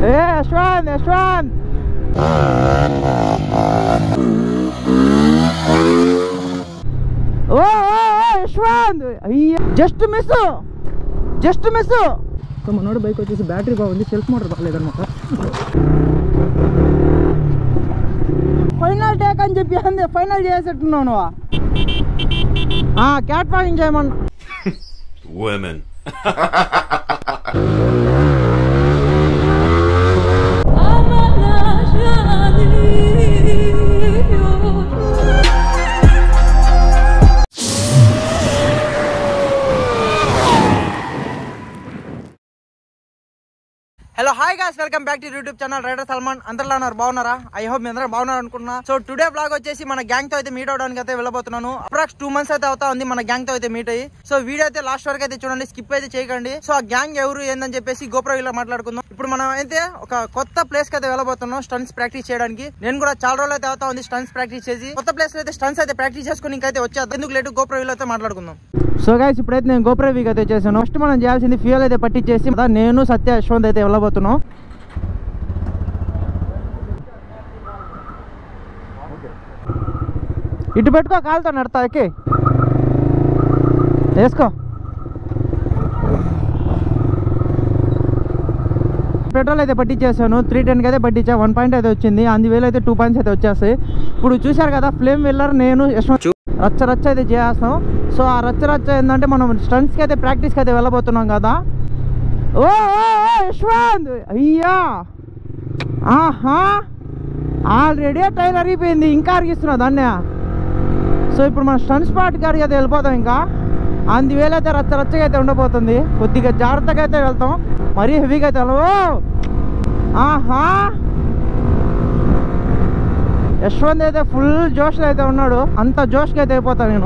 ఏ యశ్వంత్ యశ్వంత్ ఓ ఓ, ఓ, యశ్వంత్ అయ్యా జస్ట్ మిస్ జస్ట్ మిస్ మనోడు బైక్ వచ్చేసి బ్యాటరీ బాగుంది సెల్ఫ్ మోటార్ బాగాలేదన్నమాట ఫైనల్ టేక్ అని చెప్పి అంది ఫైనల్ చేసేట్టున్నావు నువ్వు క్యాట్ వాకింగ్ చేయమన్నా Women. Hello hi guys welcome back to YouTube channel rider Salman అందరిలో ఉన్నారు బాగున్నారా ఐ హోప్ మీ అందరూ బాగున్నారు అనుకున్నా సో టుడే బ్లాగ్ వచ్చేసి మన గ్యాంగ్ తో అయితే మీట్ అవడానికి అయితే వెళ్ళబోతున్నాను అప్రాక్స్ టూ మంత్స్ అయితే అవుతా ఉంది మన గ్యాంగ్ తో అయితే మీట్ అయ్యి సో వీడియో అయితే లాస్ట్ వరకు అయితే చూడండి స్కిప్ అయితే చేయకండి సో ఆ గ్యాంగ్ ఎవరు ఏందని చెప్పేసి గోప్రో ఇలా మాట్లాడుకుందాం ఇప్పుడు మనం అయితే ఒక కొత్త ప్లేస్ కి అయితే వెళ్ళబోతున్నాం స్టన్స్ ప్రాక్టీస్ చేయడానికి నేను కూడా చాలా రోజులు అయితే అవుతా ఉంది స్టన్స్ ప్రాక్టీస్ చేసి కొత్త ప్లేస్ లో అయితే స్టన్స్ అయితే ప్రాక్టీస్ చేసుకుని ఇంకైతే వచ్చేది ఎందుకు లేటు గోప్రో వీల్ అయితే మాట్లాడుకుందాం సో గైస్ ఇప్పుడైతే నేను గోప్రో వీక్ అయితే వచ్చేసాను ఫస్ట్ మనం చేయాల్సింది ఫ్యూయల్ అయితే పట్టించేసి నేను సత్య యశ్వంత్ అయితే వెళ్ళబోతున్నాం ఇటు పెట్టుకో కాలుతో నడతా ఎక్కి వేసుకో పెట్రోల్ అయితే పట్టించేసాను త్రీ టెన్కి అయితే పట్టించా వన్ పాయింట్ అయితే వచ్చింది అందువేలు అయితే టూ పాయింట్స్ అయితే వచ్చేస్తాయి ఇప్పుడు చూశారు కదా ఫ్లేమ్ విల్లర్ నేను యశ్వంత్ రచ్చ రచ్చ అయితే చేస్తాం సో ఆ రచ్చ రచ్చ ఏంటంటే మనం స్టంట్స్కి అయితే ప్రాక్టీస్కి అయితే వెళ్ళబోతున్నాం కదా ఓ ఓ, ఓ, యశ్వంత్ అయ్యా ఆహా ఆల్రెడీ టైర్ అరిగిపోయింది ఇంకా అరిగిస్తున్నావు దాన్ని సో ఇప్పుడు మన స్టన్ స్పాట్ కాడికి అయితే వెళ్ళిపోతాం ఇంకా అందువేళ అయితే రచ్చ రచ్చగా అయితే ఉండబోతుంది కొద్దిగా జాగ్రత్తగా అయితే వెళ్తాం మరీ హెవీగా అయితే వెళ్ళవు ఆహా యశ్వంత్ అయితే ఫుల్ జోష్లో అయితే ఉన్నాడు అంత జోష్కి అయితే అయిపోతాను నేను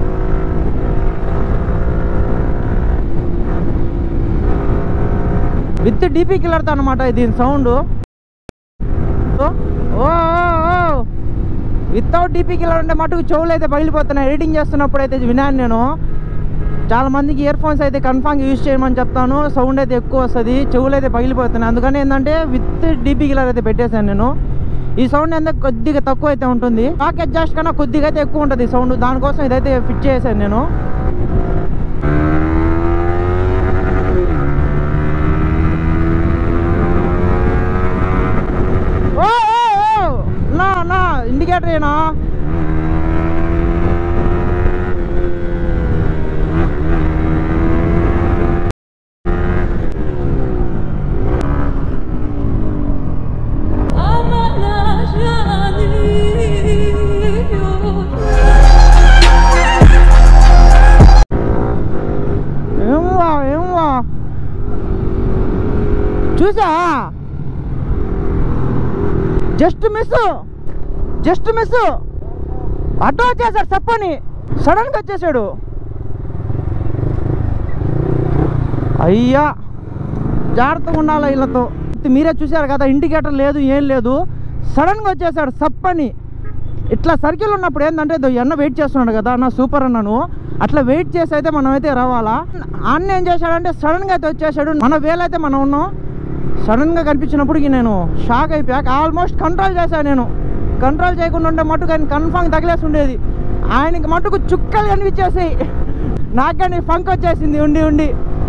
విత్ డీపీ కిల్లర్తో అనమాట దీని సౌండ్ ఓ ఓ వితౌట్ డీపీ కిల్లర్ అంటే మటుకు చెవులు అయితే పగిలిపోతున్నాయి ఎడిటింగ్ చేస్తున్నప్పుడు అయితే విన్నాను నేను చాలా మందికి ఇయర్ ఫోన్స్ అయితే కన్ఫామ్గా యూజ్ చేయమని చెప్తాను సౌండ్ అయితే ఎక్కువ వస్తుంది చెవులు అయితే పగిలిపోతున్నాయి అందుకని ఏంటంటే విత్ డీపీ కిల్లర్ అయితే పెట్టేశాను నేను ఈ సౌండ్ ఎంత కొద్దిగా తక్కువ అయితే ఉంటుంది పాక్ అడ్జస్ట్ కన్నా కొద్దిగా అయితే ఎక్కువ ఉంటుంది సౌండ్ దానికోసం ఇదైతే ఫిట్ చేశాను నేను ఓ ఓ ఓ నా నా ఇండికేటర్ ఏనా ఏమో ఏమో చూసా జస్ట్ మిస్ జస్ట్ మిస్ అడ్డు వచ్చేసాడు చెప్పని సడన్ గా వచ్చేసాడు అయ్యా జాగ్రత్తగా ఉండాలి వీళ్ళతో మీరే చూశారు కదా ఇండికేటర్ లేదు ఏం లేదు సడన్గా వచ్చేసాడు సప్పని ఇట్లా సర్కిల్ ఉన్నప్పుడు ఏంటంటే ఇదో ఎన్న వెయిట్ చేస్తున్నాడు కదా నా సూపర్ అన్నాను అట్లా వెయిట్ చేసి అయితే మనం అయితే రావాలా అన్న ఏం చేశాడంటే సడన్గా అయితే వచ్చేసాడు మన వేలైతే మనం ఉన్నాం సడన్గా కనిపించినప్పుడు నేను షాక్ అయిపోయాక ఆల్మోస్ట్ కంట్రోల్ చేశాను నేను కంట్రోల్ చేయకుండా ఉంటే మటుకు ఆయన కన్ఫామ్ తగిలేసి ఉండేది ఆయనకి మటుకు చుక్కలు కనిపించేసాయి నాకు కానీ ఫంక్ వచ్చేసింది ఉండి ఉండి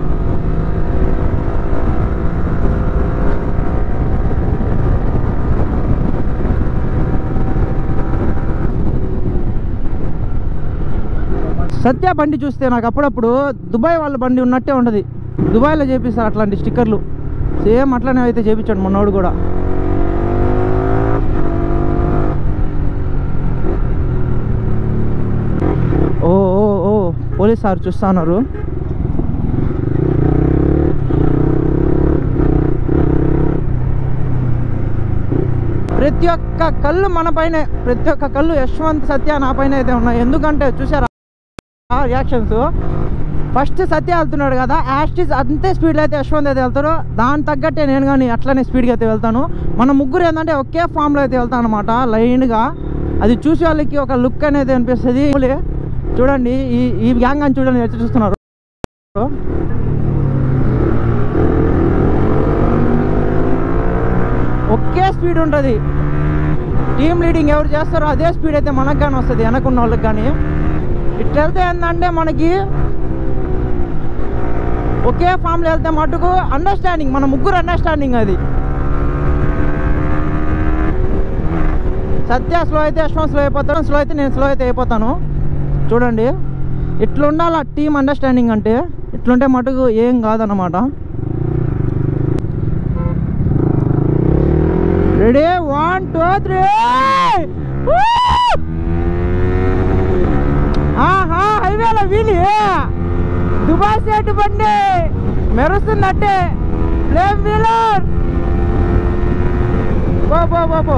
సత్య బండి చూస్తే నాకు అప్పుడప్పుడు దుబాయ్ వాళ్ళ బండి ఉన్నట్టే ఉండదు దుబాయ్లో చేపిస్తారు అట్లాంటి స్టిక్కర్లు సేమ్ అట్లనే అయితే చేపించాడు మొన్నోడు కూడా ఓ ఓ ఓ పోలీస్ సార్ చూస్తా ఉన్నారు ప్రతి ఒక్క కళ్ళు మన పైనే ప్రతి ఒక్క కళ్ళు యశ్వంత్ సత్య నా పైన అయితే ఉన్నాయి ఎందుకంటే చూసారా రియాక్షన్స్ ఫస్ట్ సత్య వెళ్తున్నాడు కదా యాస్టిస్ అంతే స్పీడ్లో అయితే యశ్వంత్ అయితే వెళ్తాడు దాని తగ్గట్టే నేను కానీ అట్లనే స్పీడ్గా అయితే వెళ్తాను మన ముగ్గురు ఏంటంటే ఒకే ఫామ్లో అయితే వెళ్తాను అనమాట లైన్గా అది చూసే వాళ్ళకి ఒక లుక్ అనేది అనిపిస్తుంది చూడండి ఈ ఈ గ్యాంగ్ అని చూడండి ఎట్లా చూస్తున్నారు స్పీడ్ ఉంటుంది టీమ్ లీడింగ్ ఎవరు చేస్తారో అదే స్పీడ్ అయితే మనకు కానీ వస్తుంది వెనకున్న వాళ్ళకి కానీ ఇట్లా వెళ్తే ఏంటంటే మనకి ఒకే ఫామ్లో వెళ్తే మటుకు అండర్స్టాండింగ్ మన ముగ్గురు అండర్స్టాండింగ్ అది సత్య స్లో అయితే యశ్వంత్ స్లో అయిపోతాను స్లో అయితే నేను స్లో అయితే అయిపోతాను చూడండి ఇట్లా ఉండాలి టీమ్ అండర్స్టాండింగ్ అంటే ఇట్లుంటే మటుకు ఏం కాదన్నమాట రెడీ వన్ టూ త్రీ ఆహా హైవేలో వీలి దుబాయ్ సెట్ బండి మెరుస్తుందట్టే ఫ్లేమ్ వీలర్ పో పో పో పో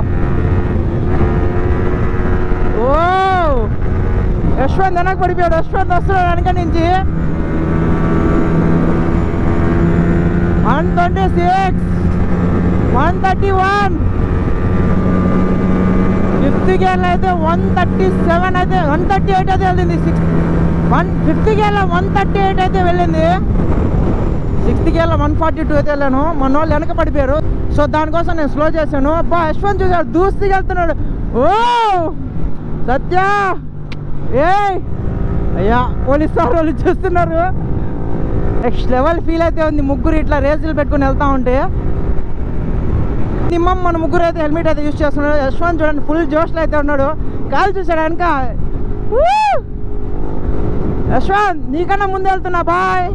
ఓ యశ్వంత్ వెనక్కి పడిపోయాడు యశ్వంత్ వస్తున్నాడు వెనక నుంచి one twenty six one thirty one fifth గేర్లో అయితే వన్ థర్టీ సెవెన్ అయితే వన్ థర్టీ ఎయిట్ అయితే వెళ్ళింది సిక్స్ వన్ ఫిఫ్త్ గేర్లో వన్ థర్టీ ఎయిట్ అయితే వెళ్ళింది సిక్స్త్ గేర్లో వన్ ఫార్టీ టూ అయితే వెళ్ళాను మన వాళ్ళు వెనక పడిపోయారు సో దానికోసం నేను స్లో చేశాను అబ్బా యశ్వంత్ చూసాడు దూస్తికి వెళ్తున్నాడు ఓ సత్య ఏ అయ్యా పోలీస్ సార్ వాళ్ళు చూస్తున్నారు నెక్స్ట్ లెవెల్ ఫీల్ అయితే ఉంది ముగ్గురు ఇట్లా రేసులు పెట్టుకుని వెళ్తా ఉంటే మినిమం మన ముగ్గురు అయితే హెల్మెట్ అయితే యూస్ చేస్తున్నాడు యశ్వంత్ చూడండి ఫుల్ జోష్లో అయితే ఉన్నాడు కాలు చూసాడు వెనక ఊ! యశ్వంత్ నీకన్నా ముందు వెళ్తున్నా బాయ్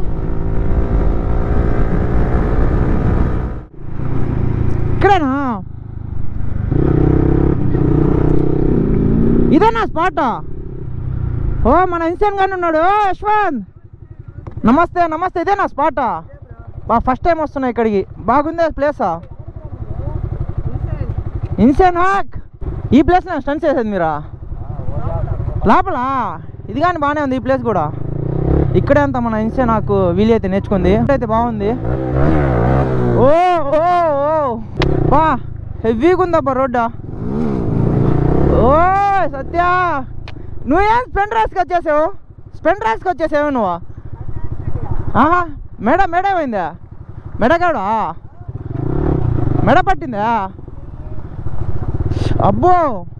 ఇక్కడేనా ఇదేనా స్పాట్ ఓ మన ఇన్సెన్ గాని ఉన్నాడు ఓ, యశ్వంత్ నమస్తే నమస్తే ఇదేనా స్పాట్ బా ఫస్ట్ టైం వస్తున్నా ఇక్కడికి బాగుందే ప్లేసా ఇన్సెన్ హాక్ ఈ ప్లేస్ నేను స్టన్ చేసేది మీరా లోపల ఇది కానీ బాగానే ఉంది ఈ ప్లేస్ కూడా ఇక్కడే అంత మన ఇన్సెన్ నాకు వీలు అయితే నేర్చుకుంది అయితే బాగుంది ఓ ఓ ఓ బా హెవీగా ఉందబ్బా రోడ్డా ఓ సత్య నువ్వేం స్పెండ్ రైస్కి వచ్చేసావు స్పెండ్ రైస్కి వచ్చేసావు నువ్వు ఆహా మెడ మెడ ఏమైందా మెడగాడా మెడ పట్టిందా అబ్బో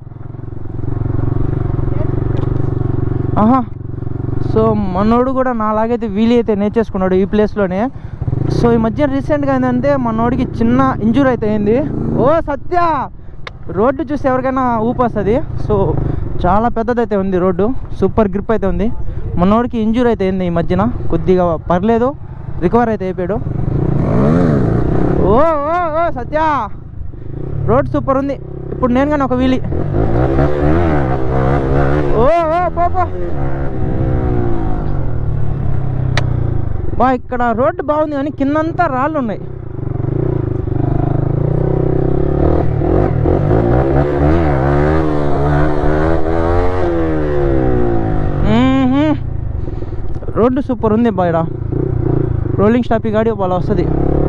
ఆహా సో మనోడు కూడా నాలాగైతే వీలు అయితే నేర్చేసుకున్నాడు ఈ ప్లేస్లోనే సో ఈ మధ్య రీసెంట్గా ఏంటంటే మనోడికి చిన్న ఇంజూర్ అయితే అయింది ఓ సత్య రోడ్డు చూసి ఎవరికైనా ఊపు వస్తుంది సో చాలా పెద్దదైతే ఉంది రోడ్డు సూపర్ గ్రిప్ అయితే ఉంది మనోడికి ఇంజూర్ అయితే అయింది ఈ మధ్యన కొద్దిగా పర్లేదు రికవర్ అయితే అయిపోయాడు ఓ ఓ ఓ సత్య రోడ్ సూపర్ ఉంది ఇప్పుడు నేను కానీ ఒక వీలి ఓ ఓ పో పో బా ఇక్కడ రోడ్డు బాగుంది కానీ కిందంతా రాళ్ళు ఉన్నాయి మ్మ్హ్మ్. రోడ్డు సూపర్ ఉంది బయట రోలింగ్ స్టాప్ ఈ గాడి వాళ్ళ వస్తుంది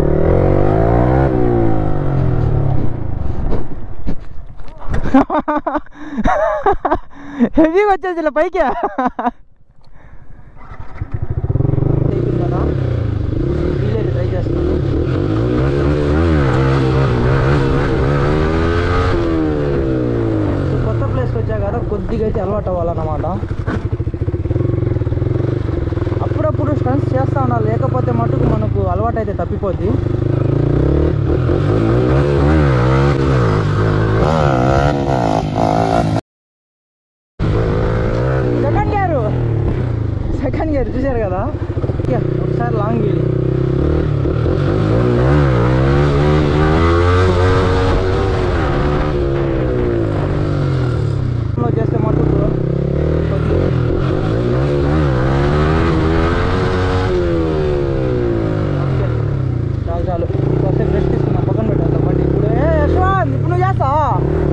హెవీగా వచ్చేసి ఇలా పైకి ట్రై చేస్తున్నాను సో కొత్త ప్లేస్కి వచ్చా కదా కొద్దిగా అయితే అలవాటు అవ్వాలన్నమాట అప్పుడప్పుడు స్టన్స్ చేస్తూ ఉండాలి లేకపోతే మటుకు మనకు అలవాటు అయితే తప్పిపోద్ది సెకండ్ గేరు సెకండ్ గేర్ చూశారు కదా ఓకే, ఒకసారి లాంగ్ వీలి లో చేస్తే మటుకు కొద్దిగా ఓకే. చాలు చాలు కాసేపు రెస్ట్ తీసుకున్నాం పక్కన పెట్టేద్దాం బండి ఇప్పుడు ఏ యశ్వంత్ ఇప్పుడు నువ్వు చేస్తావా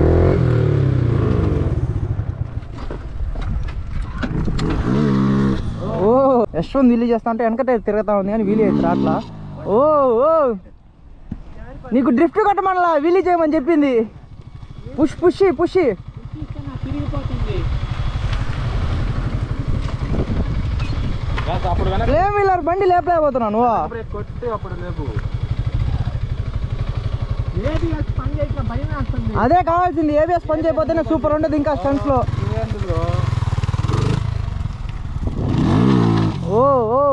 ఓ యశ్వంత్ వీలు చేస్తా అంటే వెనకట తిరుగుతా ఉంది కానీ వీలు అయితే అట్లా ఓ ఓ నీకు డ్రిఫ్ట్ కట్టమనలా వీలు చేయమని చెప్పింది పుష్ పుషి పుషి అప్పుడు వెనక ఫ్లేమ్ వీలర్ బండి లేపలేకపోతున్నావు నువ్వు కొట్టి అప్పుడు లేపు ఏబిఎస్ పని చేయక భయం వేస్తుంది అదే కావాల్సింది ఏబిఎస్ పని చేయకపోతేనే సూపర్ ఉండదు ఇంకా స్టంట్స్ లో ఏంది బ్రో ఓ ఓ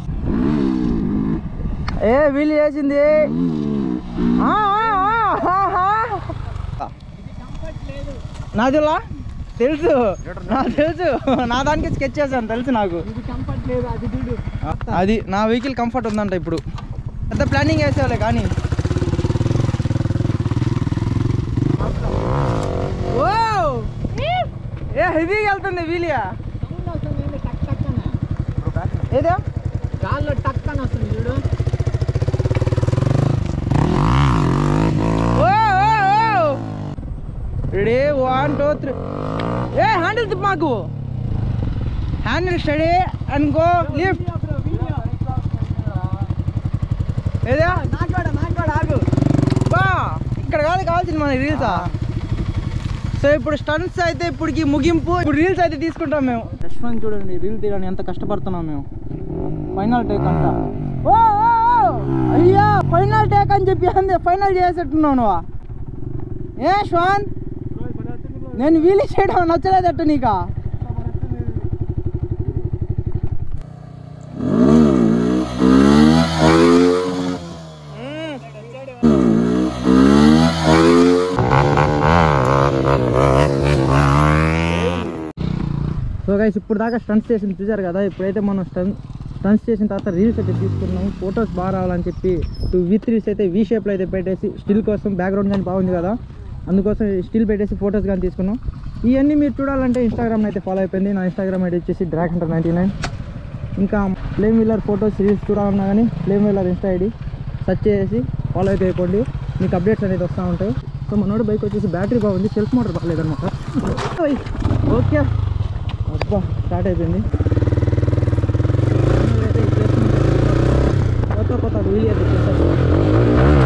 ఏ వీళ్ళు చేసింది ఆ, ఆ, ఆ, ఆ, ఆ. నాదిలా తెలుసు నాకు తెలుసు నా దానికి స్కెచ్ చేశాను తెలుసు నాకు ఇది కంఫర్ట్ లేదు అది చూడు అది నా వెహికల్ కంఫర్ట్ ఉందంట ఇప్పుడు పెద్ద ప్లానింగ్ వేసేవాళ్ళే కానీ ఓ ఏ హెవీగా వెళ్తుంది వీలియా సౌండ్ వస్తుంది ఏంది టక్ టక్ అని ఏదో గాల్లో టక్ అని వస్తుంది చూడు ఓ రెడీ వన్ టూ త్రీ ఏ హ్యాండిల్ తిప్పు మాకు handle steady and go lift ఏదా నాకు కూడా నాకు కూడా ఆగు బా ఇక్కడ కాదు కావాల్సింది మన రీల్సా సో ఇప్పుడు స్టంట్స్ అయితే ఇప్పటికి ముగింపు ఇప్పుడు రీల్స్ అయితే తీసుకుంటాం మేము యశ్వంత్ చూడండి రీల్ తీయడానికి ఎంత కష్టపడుతున్నాం మేము ఫైనల్ టేక్ అంట ఓ ఓ, ఓ! అయ్యా ఫైనల్ టేక్ అని చెప్పి అందే ఫైనల్ చేసేట్టున్నావు నువ్వు ఏ శ్వాన్ నేను వీలు చేయడం నచ్చలేదట్టు నీకా సో గైస్ ఇప్పుడు దాకా స్టంట్స్ చేసింది చూసారు కదా ఇప్పుడైతే మనం స్టన్ స్టంట్స్ చేసిన తర్వాత రీల్స్ అయితే తీసుకున్నాం ఫొటోస్ బాగా రావాలని చెప్పి టూ వి త్రీస్ అయితే వి షేప్లో అయితే పెట్టేసి స్టిల్ కోసం బ్యాక్గ్రౌండ్ కానీ బాగుంది కదా అందుకోసం స్టిల్ పెట్టేసి ఫొటోస్ కానీ తీసుకున్నాం ఇవన్నీ మీరు చూడాలంటే ఇన్స్టాగ్రామ్ అయితే ఫాలో అయిపోయింది నా ఇన్స్టాగ్రామ్ ఐడి వచ్చేసి డ్రాక్ హండ్రెడ్ నైంటీ నైన్ ఇంకా ఫ్లేమ్ వీలర్ ఫొటోస్ రీల్స్ చూడాలన్నా కానీ flame wheeler insta ID search చేసి ఫాలో అయితే అయిపోండి మీకు అప్డేట్స్ అనేది వస్తూ ఉంటాయి సో మనోడు బైక్ వచ్చేసి బ్యాటరీ బాగుంది సెల్ఫ్ మోటార్ బాగాలేదన్నమాట ఓకే అబ్బా స్టార్ట్ అయిపోయింది అయితే ఈ place నుంచి కొత్త కొత్త వీడియో అయితే చేశారు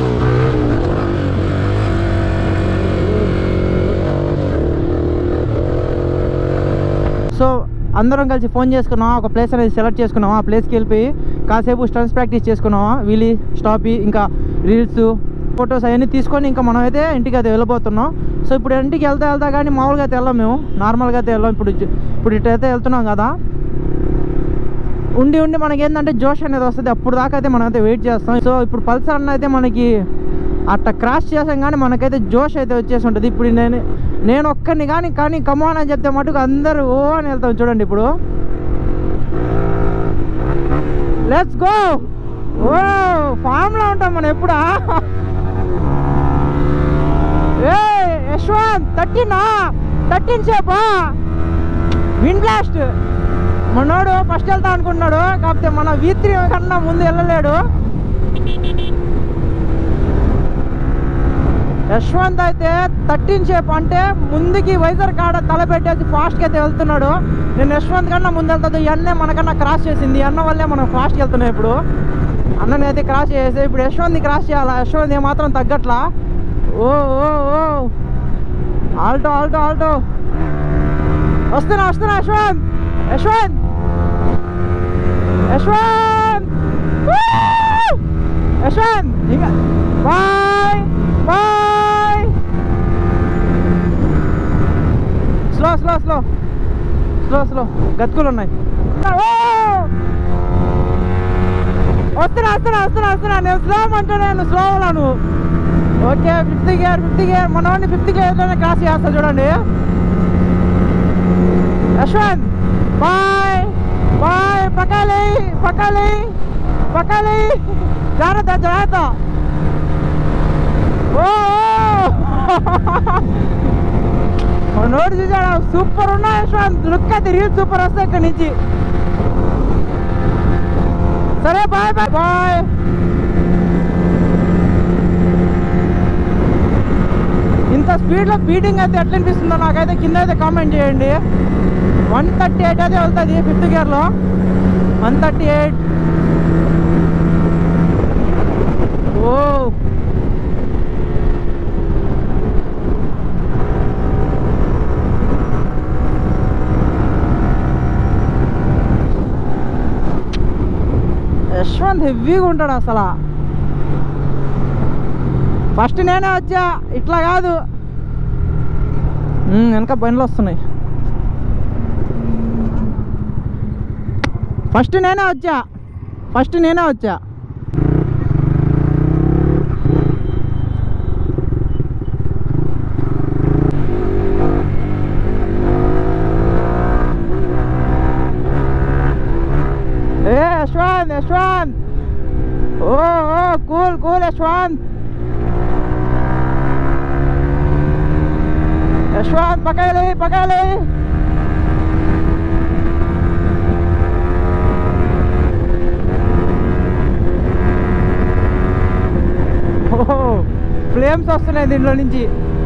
సో అందరం కలిసి ఫోన్ చేసుకున్నాం ఒక ప్లేస్ అనేది సెలెక్ట్ చేసుకున్నాం ఆ ప్లేస్కి వెళ్ళిపోయి కాసేపు స్టన్స్ ప్రాక్టీస్ చేసుకున్నాం వీలి స్టాపి ఇంకా రీల్స్ ఫొటోస్ అవన్నీ తీసుకొని ఇంకా మనం అయితే ఇంటికి అయితే వెళ్ళిపోతున్నాం సో ఇప్పుడు ఇంటికి వెళ్తా వెళ్తా కానీ మామూలుగా అయితే వెళ్ళాం మేము నార్మల్గా అయితే వెళ్ళాం ఇప్పుడు జ- ఇప్పుడు ఇటైతే వెళ్తున్నాం కదా ఉండి ఉండి మనకి ఏంటంటే జోష్ అనేది వస్తుంది అప్పుడు దాకా అయితే మనం అయితే వెయిట్ చేస్తాం సో ఇప్పుడు పల్సర్ అన్న అయితే మనకి అట్లా క్రాష్ చేసాం కానీ మనకైతే జోష్ అయితే వచ్చేసి ఉంటుంది ఇప్పుడు నేను నేను ఒక్కరిని కానీ కానీ కమాన్ అని చెప్తే మటుకు అందరూ ఓ అని వెళ్తాం చూడండి ఇప్పుడు లెట్స్ గో ఓ ఫామ్లో ఉంటాం మనం ఎప్పుడా ఏ యశ్వంత్ థర్టీనా థర్టీన్ సేపా విన్ బ్లాస్ట్ మనోడు ఫస్ట్ వెళ్తా అనుకున్నాడు కాకపోతే మన వీ త్రీ కన్నా ముందు వెళ్ళలేడు యశ్వంత్ అయితే థర్టీన్ షేప్ అంటే ముందుకి వైజర్ కాడ తల పెట్టేసి ఫాస్ట్గా అయితే వెళ్తున్నాడు నేను యశ్వంత్ కన్నా ముందు వెళ్తాడు ఈ అన్నే మనకన్నా క్రాస్ చేసింది ఈ అన్న వల్లే మనం ఫాస్ట్గా వెళ్తున్నాం ఇప్పుడు అన్నని అయితే క్రాస్ చేసి ఇప్పుడు యశ్వంత్ని క్రాస్ చేయాలా యశ్వంత్ ఏమాత్రం తగ్గట్లా ఓ ఓ ఓ ఆల్టో ఆల్టో ఆల్టో వస్తున్నా వస్తున్నా యశ్వంత్ యశ్వంత్ యశ్వంత్ Woo! యశ్వంత్ ఇంకా bye bye slow slow slow slow slow గతుకులు ఉన్నాయి ఓ! వస్తున్నా వస్తున్నా వస్తున్నా వస్తున్నా నేను స్లో అంటే నేను స్లో ఉన్నాను okay fifth gear fifth gear మన వాడిని ఫిఫ్త్ గేర్లోనే క్రాస్ చేస్తా చూడండి యశ్వంత్ బాయ్ బాయ్ పకాలి పకాలి పకాలి జాగ్రత్త జాగ్రత్త ఓ నోటి చూసాడా సూపర్ ఉన్నా యశ్వంత్ లుక్ అయితే రీల్ సూపర్ వస్తాయి ఇక్కడి నుంచి సరే బాయ్ బాయ్ బాయ్ ఇంత స్పీడ్లో బీటింగ్ అయితే ఎట్లా అనిపిస్తుందో నాకైతే కింద అయితే కామెంట్ చేయండి వన్ థర్టీ ఎయిట్ అయితే వెళ్తుంది ఫిఫ్త్ గేర్లో వన్ థర్టీ ఎయిట్ ఓ యశ్వంత్ హెవీగా ఉంటాడు అసలు ఫస్ట్ నేనే వచ్చా ఇట్లా కాదు ఉమ్, వెనక బండ్లు వస్తున్నాయి ఫస్ట్ నేనే వచ్చా ఫస్ట్ నేనే వచ్చా ఏ యశ్వంత్ యశ్వంత్ ఓ ఓ కూల్ కూల్ యశ్వంత్ యశ్వంత్ పకాయలే పకాయలే ఓహో ఫ్లేమ్స్ వస్తున్నాయి దీంట్లో నుంచి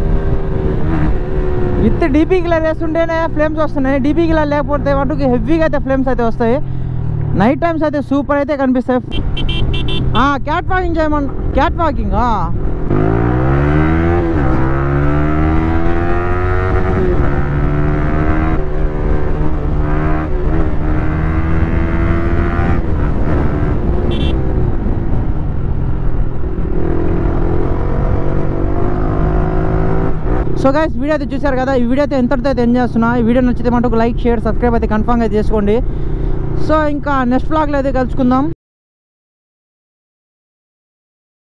విత్ డీపీ గిలర్ వేస్తుంటేనే ఫ్లేమ్స్ వస్తున్నాయి డీపీ గిలర్ లేకపోతే మటుకు హెవీగా అయితే ఫ్లేమ్స్ అయితే వస్తాయి నైట్ టైమ్స్ అయితే సూపర్ అయితే కనిపిస్తాయి క్యాట్ వాకింగ్ చేయమన్నా cat walking so guys video అయితే చూశారు కదా ఈ వీడియో అయితే ఎంతటితో అయితే ఎంజాయ్ చేస్తున్నా ఈ వీడియో నచ్చితే మటుకు లైక్ షేర్ సబ్స్క్రైబ్ అయితే కన్ఫామ్గా చేసుకోండి సో ఇంకా నెక్స్ట్ బ్లాగ్లో అయితే కలుసుకుందాం